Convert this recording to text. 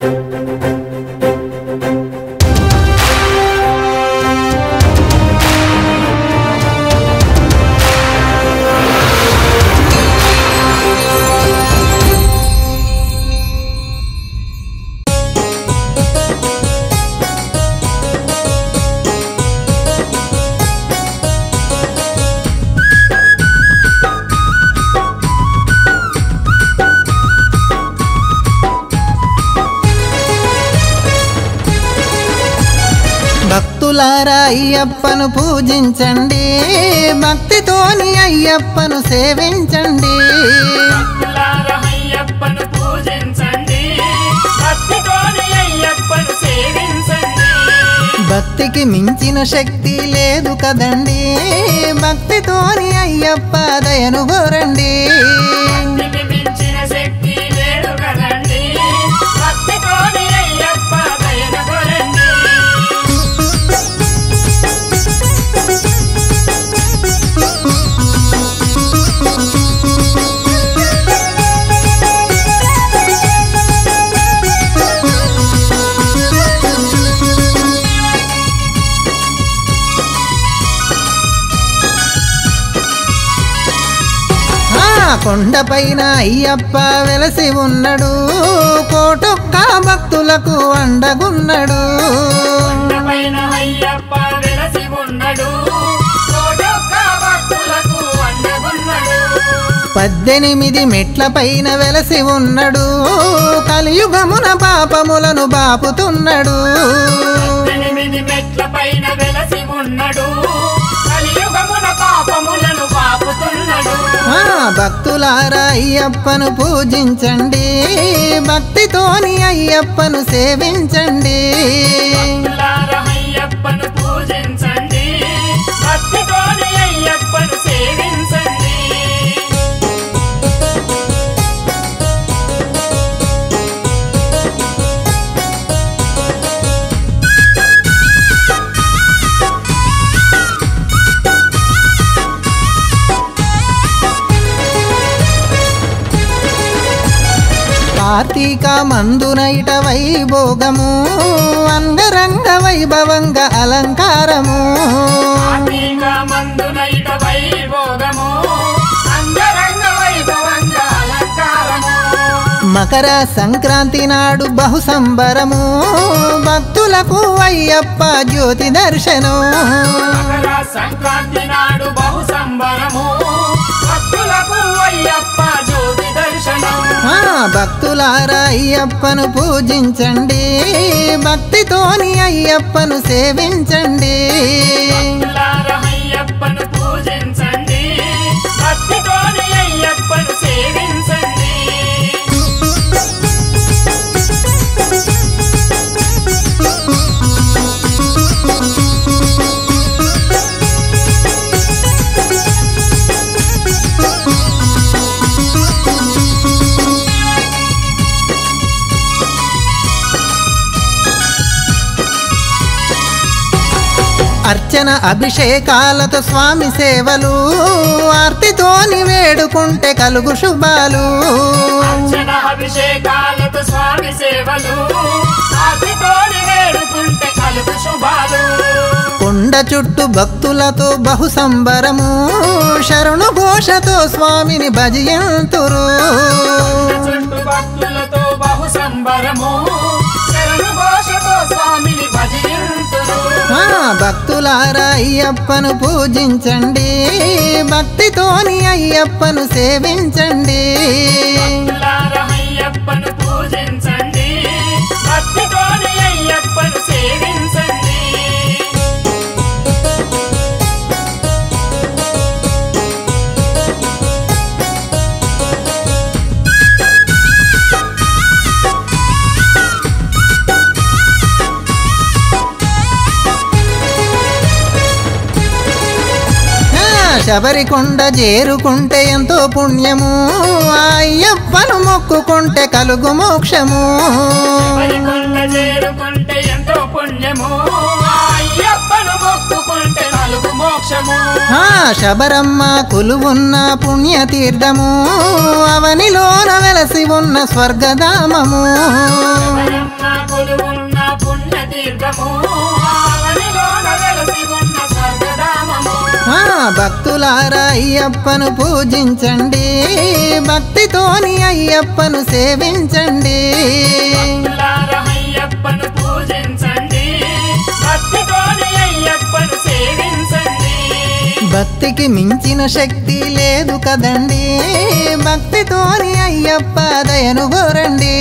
భక్తులారా అయ్యప్పను పూజించండి భక్తితోని అయ్యప్పను సేవించండి భక్తులారా అయ్యప్పను పూజించండి భక్తితోని అయ్యప్పను సేవించండి భక్తికి మించిన శక్తి లేదు కదండి భక్తితోని అయ్యప్ప దయను కోరండి భక్తికి మించిన శక్తి లేదు కదండి భక్తితోని అయ్యప్ప దయను కొరండి ఆ కొండపైన అయ్యప్ప వెలసి ఉన్నాడు కోటొక్క భక్తులకు అండగున్నాడు పైన అయ్యప్ప వెలసి ఉన్నడు కోటొక్క భక్తులకు అండగున్నడు పద్దెనిమిది మెట్ల పైన వెలసి ఉన్నాడు కలియుగమున పాపములను బాపుతున్నాడు ఎనిమిది మెట్ల పైన వెలసి ఉన్నడు కలియుగమున పాపములను పాపుతున్నాడు ఆ భక్తులారా అయ్యప్పను పూజించండి భక్తితోని అయ్యప్పను సేవించండి భక్తులారా అయ్యప్పను పూజించండి భక్తితోని అయ్యప్పను సేవించండి కార్తీక మందునైట వైభోగము అంగరంగ వైభవంగా అలంకారము కార్తీక మందునైట వైభోగము అంగరంగ వైభవంగా అలంకారము మకర సంక్రాంతి నాడు బహు సంబరము భక్తులకు అయ్యప్ప జ్యోతి దర్శనం మకర సంక్రాంతి నాడు బహు సంబరము భక్తులకు అయ్యప్ప జ్యోతి దర్శనం ఆ భక్తులారా అయ్యప్పను పూజించండి భక్తితోని అయ్యప్పను సేవించండి భక్తులారా అయ్యప్పను పూజించండి భక్తితోని అయ్యప్పను సేవించండి అర్చన అభిషేకాలతో స్వామి సేవలు ఆర్తితోని వేడుకుంటే కలుగు శుభాలు అర్చన అభిషేకాలతో స్వామి సేవలు ఆదితోని వేడుకుంటే కలుగు శుభాలు కొండ చుట్టూ భక్తులతో బహు సంబరము శరణు ఘోషతో స్వామిని భజయంతురు చుట్టు భక్తులతో బహు సంబరము శరణు ఘోషతో స్వామిని భజయంతులు ఆ భక్తులారా అయ్యప్పను పూజించండి భక్తితోని అయ్యప్పను సేవించండి భక్తులారా అయ్యప్పను పూజించండి భక్తితోని అయ్యప్పను సేవించండి ఆ, శబరికొండ చేరుకుంటే ఎంతో పుణ్యము ఆ అయ్యప్పను మొక్కుకుంటే కలుగు మోక్షము మరికొండ చేరుకుంటే ఎంతో పుణ్యము ఆ అయ్యప్పను మొక్కుకుంటే నలుగు మోక్షము ఆ శబరమ్మ కొలువున్న పుణ్యతీర్థము అవనిలోన వెలసి ఉన్న స్వర్గధామము శబరమ్మ భక్తులారా అయ్యప్పను పూజించండి భక్తితోని అయ్యప్పను సేవించండి భక్తులారా అయ్యప్పను పూజించండి భక్తితోని అయ్యప్పను సేవించండి భక్తికి మించిన శక్తి లేదు కదండి భక్తితోని అయ్యప్ప దయను కోరండి